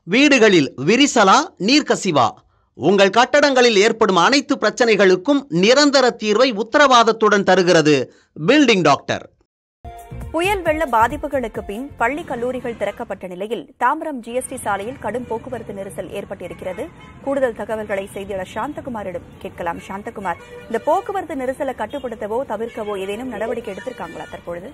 வீடுகளில் விரிசலா நீர்க்கசிவா உங்கள் கட்டடங்களில் ஏற்படும் அனைத்து பிரச்சனைகளுக்கும் நிரந்தர தீர்வை உத்தரவாதத்துடன் தருகிறது பில்டிங் டாக்டர் புயல் வெள்ள பாதிப்புகளுக்கு பின் பள்ளி கல்லூரிகள் திறக்கப்பட்ட நிலையில் தாம்பரம் ஜிஎஸ்டி சாலையில் கடும் போக்குவரத்து நெரிசல் ஏற்பட்டிருக்கிறது கூடுதல் தகவல்களை செய்தியாளர் சாந்தகுமாரிடம் கேட்கலாம் சாந்தகுமார் இந்த போக்குவரத்து நெரிசலை கட்டுப்படுத்தவோ தவிர்க்கவோ ஏதேனும் நடவடிக்கை எடுத்திருக்காங்களா தற்பொழுது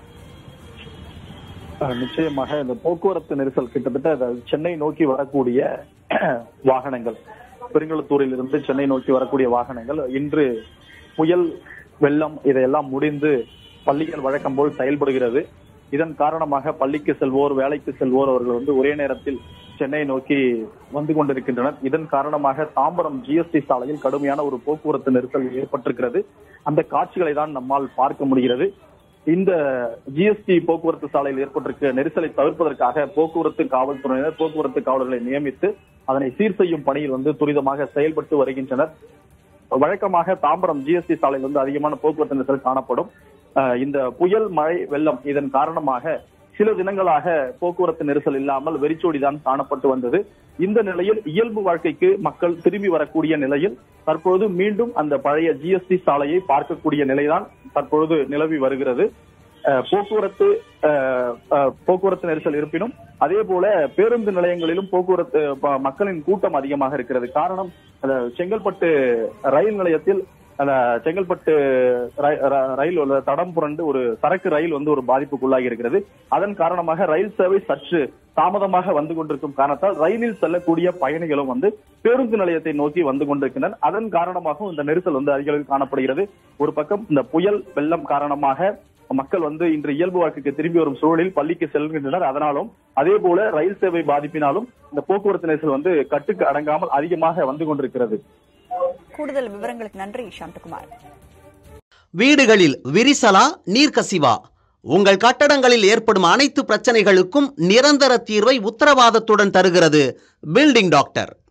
அஹ் நிச்சயமாக இந்த போக்குவரத்து நெரிசல் கிட்டத்தட்ட அதாவது சென்னை நோக்கி வரக்கூடிய வாகனங்கள் பெருங்குளத்தூரில் இருந்து சென்னை நோக்கி வரக்கூடிய வாகனங்கள் இன்று புயல் வெள்ளம் இதையெல்லாம் முடிந்து பள்ளிகள் வழக்கம் போல் செயல்படுகிறது இதன் காரணமாக பள்ளிக்கு செல்வோர் வேலைக்கு செல்வோர் அவர்கள் வந்து ஒரே நேரத்தில் சென்னை நோக்கி வந்து கொண்டிருக்கின்றனர் இதன் காரணமாக தாம்பரம் ஜிஎஸ்டி சாலையில் கடுமையான ஒரு போக்குவரத்து நெரிசல் ஏற்பட்டிருக்கிறது அந்த காட்சிகளை தான் நம்மால் பார்க்க முடிகிறது இந்த ஜிஎஸ்டி போக்குவரத்து சாலையில் ஏற்பட்டிருக்க நெரிசலை தவிர்ப்பதற்காக போக்குவரத்து காவல்துறையினர் போக்குவரத்து காவலர்களை நியமித்து அதனை சீர் செய்யும் பணியில் வந்து துரிதமாக செயல்பட்டு வருகின்றனர் வழக்கமாக தாம்பரம் ஜிஎஸ்டி சாலையில் வந்து அதிகமான போக்குவரத்து நெரிசல் காணப்படும் அஹ் இந்த புயல் மழை வெள்ளம் இதன் காரணமாக சில தினங்களாக போக்குவரத்து நெரிசல் இல்லாமல் வெறிச்சோடிதான் காணப்பட்டு வந்தது இந்த நிலையில் இயல்பு வாழ்க்கைக்கு மக்கள் திரும்பி வரக்கூடிய நிலையில் தற்பொழுது மீண்டும் அந்த பழைய ஜிஎஸ்டி சாலையை பார்க்கக்கூடிய நிலைதான் தற்பொழுது நிலவி வருகிறது அஹ் போக்குவரத்து அஹ், அஹ், போக்குவரத்து நெரிசல் இருப்பினும் அதே போல பேருந்து நிலையங்களிலும் போக்குவரத்து ப- மக்களின் கூட்டம் அதிகமாக இருக்கிறது காரணம் அந்த செங்கல்பட்டு ரயில் நிலையத்தில் அந்த செங்கல்பட்டு ர- ர- ரயில் உள்ள தடம் புரண்டு ஒரு சரக்கு ரயில் வந்து ஒரு பாதிப்புக்குள்ளாகி இருக்கிறது அதன் காரணமாக ரயில் சேவை சற்று தாமதமாக வந்து கொண்டிருக்கும் காரணத்தால் ரயிலில் செல்லக்கூடிய பயணிகளும் வந்து பேருந்து நிலையத்தை நோக்கி வந்து கொண்டிருக்கின்றனர் அதன் காரணமாகவும் இந்த நெரிசல் வந்து அதிக அளவில் காணப்படுகிறது ஒரு பக்கம் இந்த புயல் வெள்ளம் காரணமாக மக்கள் வந்து இன்று இயல்பு வாழ்க்கைக்கு திரும்பி வரும் சூழலில் பள்ளிக்கு செல்கின்றனர் அதனாலும் அதே போல ரயில் சேவை பாதிப்பினாலும் இந்த போக்குவரத்து நெரிசல் வந்து கட்டுக்கு அடங்காமல் அதிகமாக வந்து கொண்டிருக்கிறது கூடுதல் விவரங்களுக்கு நன்றி சாந்தகுமார் வீடுகளில் விரிசலா நீர்க்கசிவா உங்கள் கட்டடங்களில் ஏற்படும் அனைத்து பிரச்சனைகளுக்கும் நிரந்தர தீர்வை உத்தரவாதத்துடன் தருகிறது பில்டிங் டாக்டர்